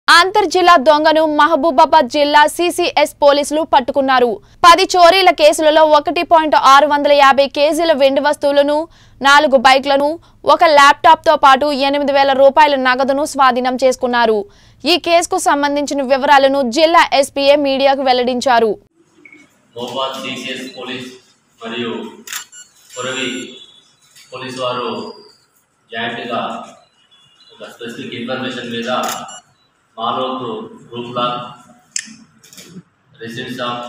అంతర్జిల్లా దొంగను మహబూబాబాద్ జిల్లా సిసిఎస్ పోలీసులు పట్టుకున్నారు పది చోరీల కేసులలో ఒకటి పాయింట్ ఆరు వందల యాభై కేజీల వెండి వస్తువులను నాలుగు బైక్లను ఒక ల్యాప్టాప్ తో పాటు ఎనిమిది వేల రూపాయల నగదును స్వాధీనం చేసుకున్నారు ఈ కేసుకు సంబంధించిన వివరాలను జిల్లా ఎస్పీఏ మీడియాకు వెల్లడించారు మోబాద్ సిసిఎస్ పోలీస్ మరియు కొరవి పోలీస్ వారు జాయింట్గా ఒక స్పెసిఫిక్ ఇన్ఫర్మేషన్ మీద Malothu Ruplal residence of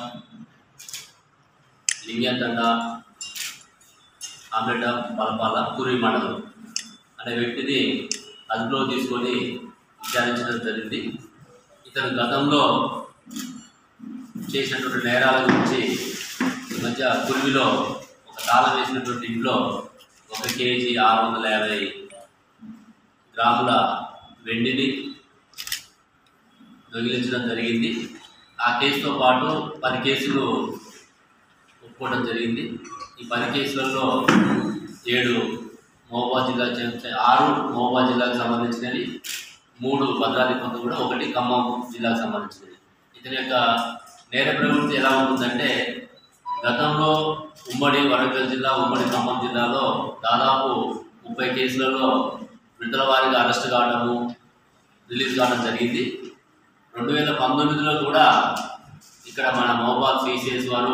Lingamthanda hamlet of పలపాల కురి మండలం అనే వ్యక్తిని అదుపులో తీసుకొని విచారించడం జరిగింది ఇతను గతంలో చేసినటువంటి నేరాల గురించి ఈ మధ్య కురివిలో ఒక తాళం వేసినటువంటి ఇంట్లో ఒక కేజీ ఆరు వందల యాభై గ్రాముల వెండిని దొంగిలించడం జరిగింది ఆ కేసుతో పాటు పది కేసులు ఒప్పుకోవడం జరిగింది ఈ పది కేసులలో ఏడు మహబూబా జిల్లా చెందిన ఆరు మహబూబా జిల్లాకు సంబంధించినవి మూడు భద్రాద్రి కొంత కూడా ఒకటి ఖమ్మం జిల్లాకు సంబంధించినది ఇతని యొక్క నేర ప్రవృత్తి ఎలా ఉంటుందంటే గతంలో ఉమ్మడి వరంగల్ జిల్లా ఉమ్మడి ఖమ్మం జిల్లాలో దాదాపు ముప్పై కేసులలో విడుదల వారీగా అరెస్ట్ కావడము రిలీజ్ కావడం జరిగింది రెండు వేల పంతొమ్మిదిలో కూడా ఇక్కడ మన మహబాద్ సిసిఎస్ వారు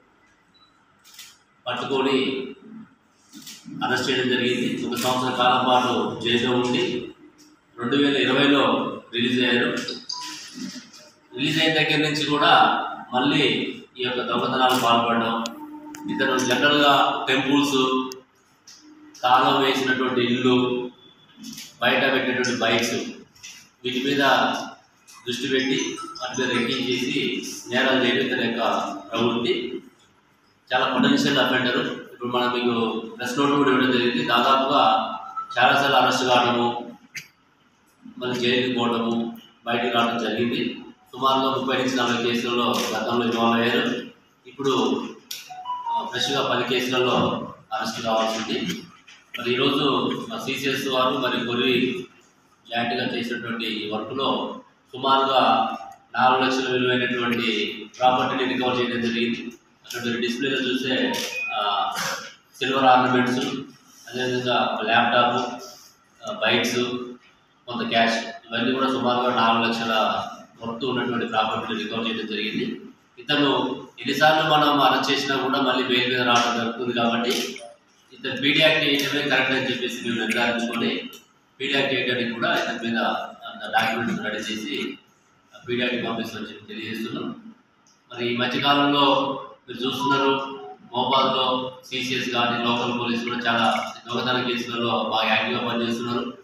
పట్టుకొని అరెస్ట్ చేయడం జరిగింది ఒక సంవత్సర కాలం పాటు జైల్లో ఉండి రెండు వేల ఇరవైలో రిలీజ్ అయ్యారు రిలీజ్ అయిన దగ్గర నుంచి కూడా మళ్ళీ ఈ యొక్క దొంగతనాలు పాల్పడడం ఇతను జనరల్గా టెంపుల్స్ తాళం వేసినటువంటి ఇల్లు బయట పెట్టినటువంటి బైక్స్ వీటి మీద దృష్టి పెట్టి వాటి మీద రెక్కింగ్ చేసి నేరాలు చేయడం ఇతని యొక్క ప్రవృత్తి చాలా పొటెన్షియల్ అఫెండర్ ఇప్పుడు మనం మీకు ప్రెస్ నోట్ కూడా ఇవ్వడం జరిగింది దాదాపుగా చాలాసార్లు అరెస్ట్ కావడము మళ్ళీ జైలుకి పోవడము బయటికి రావడం జరిగింది సుమారుగా ముప్పై నుంచి నలభై కేసులలో గతంలో ఇన్వాల్వ్ అయ్యారు ఇప్పుడు ఆ, ఫ్రెష్గా పది కేసులలో అరెస్ట్ కావాల్సింది మరి ఈరోజు సిసిఎస్ వారు మరి కొరి జాయింట్గా చేసినటువంటి ఈ వర్క్లో సుమారుగా నాలుగు లక్షల విలువైనటువంటి ప్రాపర్టీని రికవర్ చేయడం జరిగింది అటువంటి డిస్ప్లేలో చూసే సిల్వర్ ఆర్నమెంట్స్ అదేవిధంగా ఒక ల్యాప్టాప్ బైక్స్ కొంత క్యాష్ ఇవన్నీ కూడా సుమారుగా నాలుగు లక్షల వర్త్ ఉన్నటువంటి ప్రాపర్టీని రికవర్ చేయడం జరిగింది ఇతను ఎన్నిసార్లు మనం అరెస్ట్ చేసినా కూడా మళ్ళీ బెయిల్ మీద రావడం జరుగుతుంది కాబట్టి ఇతను పీడీ యాక్ట్ చేయడమే కరెక్ట్ అని చెప్పేసి మేము నిర్ధారించుకొని పీడీ యాక్ట్ చేయడానికి కూడా ఇతని మీద డాక్యుమెంట్స్ రెడీ చేసి పీడీ యాక్ట్ పంపిస్తామని చెప్పి తెలియజేస్తున్నాం మరి ఈ మధ్యకాలంలో మీరు చూస్తున్నారు మోబాద్లో సిసిఎస్ కానీ లోకల్ పోలీస్ కూడా చాలా దొంగతన కేసులలో బాగా యాక్టివ్గా పనిచేస్తున్నారు